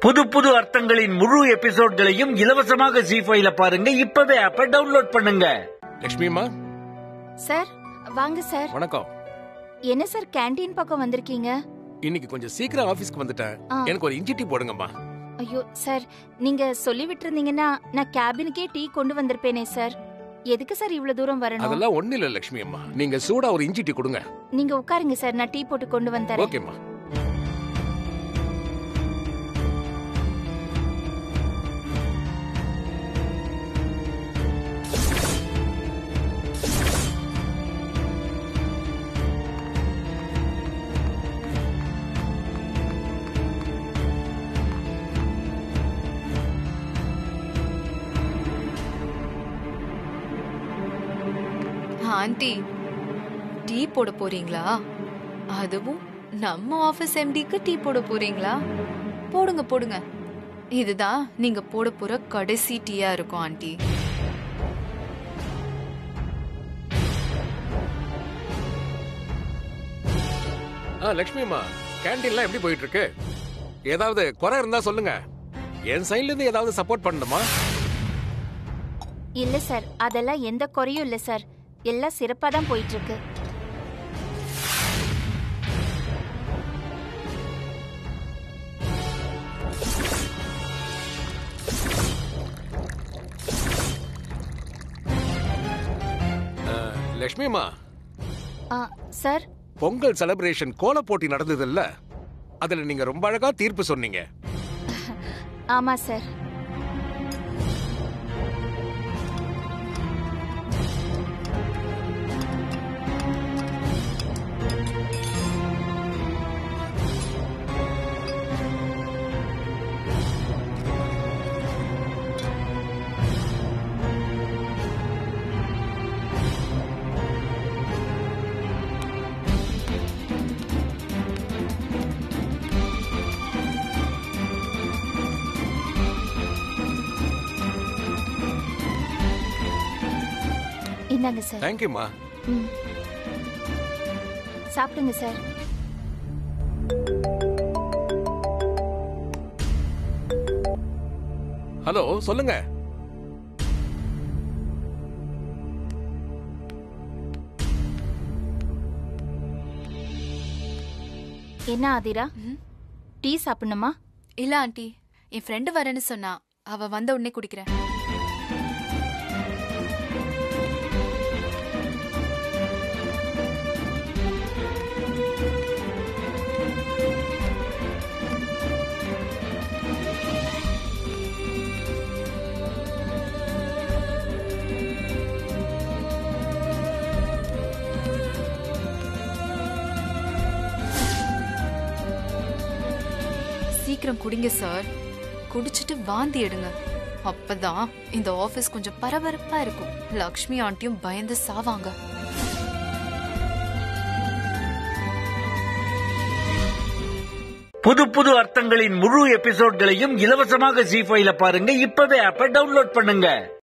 புது புது அர்த்தங்களின் முழு எபிசோட்களையும் இலவசமாக ஜி ஃபைல பாருங்க இப்பவே ஆப்ப டவுன்லோட் பண்ணுங்க லட்சுமி அம்மா சார் வாங்க சார் வணக்கம் என்ன சார் கேண்டீன் பக்கம் வந்திருக்கீங்க இன்னைக்கு கொஞ்சம் சீக்கிரம் ஆபீஸ்க்கு வந்துட்டேன் ஆ. எனக்கு ஒரு இஞ்சி டீ போடுங்கம்மா ஐயோ சார் நீங்க சொல்லி விட்டுருந்தீங்கன்னா நான் கேபினுக்கே டீ கொண்டு வந்திருப்பேனே சார் எதுக்கு சார் இவ்வளவு தூரம் வரணும் அதெல்லாம் ஒண்ணு இல்ல லட்சுமி அம்மா நீங்க சூடா ஒரு இஞ்சி டீ கொடுங்க நீங்க உட்காருங்க சார் நான் டீ போட்டு கொண்டு வந்தேன் ஓகேம்மா ஆண்டி டீ போட போறீங்களா அதுவும் நம்ம ஆபீஸ் எம்டிக்கு டீ போட போறீங்களா போடுங்க போடுங்க இதுதான் நீங்க போட போற கடைசி டீயா இருக்கும் ஆண்டி ஆ லட்சுமி அம்மா கேண்டீன்லாம் எப்படி போயிட்டு இருக்கு ஏதாவது குறை இருந்தா சொல்லுங்க என் சைடுல இருந்து ஏதாவது சப்போர்ட் பண்ணணுமா இல்ல சார் அதெல்லாம் எந்த குறையும் இல்ல சார் எல்லாம் சிறப்பா தான் போயிட்டு இருக்கு ஆ, லட்சுமி அம்மா ஆ, சார் பொங்கல் செலிப்ரேஷன் கோல போட்டி நடந்தது இல்ல அதுல நீங்க ரொம்ப அழகா தீர்ப்பு சொன்னீங்க ஆமா சார் இந்தாங்க சார் தேங்க்யூம்மா ம். சாப்பிடுங்க சார் ஹலோ சொல்லுங்க என்ன ஆதிரா ம்? டீ சாப்பிடணுமா இல்ல ஆண்டி என் ஃப்ரெண்டு வரேன்னு சொன்னா அவ வந்த உடனே குடிக்கிறேன் சீக்கிரம் குடிங்க சார் குடிச்சிட்டு வாந்தி எடுங்க அப்பதான் இந்த ஆபீஸ் கொஞ்சம் பரபரப்பா இருக்கும் லக்ஷ்மி ஆண்டியும் பயந்து சாவாங்க புது புது அர்த்தங்களின் முழு எபிசோட்களையும் இலவசமாக ஜி ஃபைல பாருங்க இப்பவே ஆப்ப டவுன்லோட் பண்ணுங்க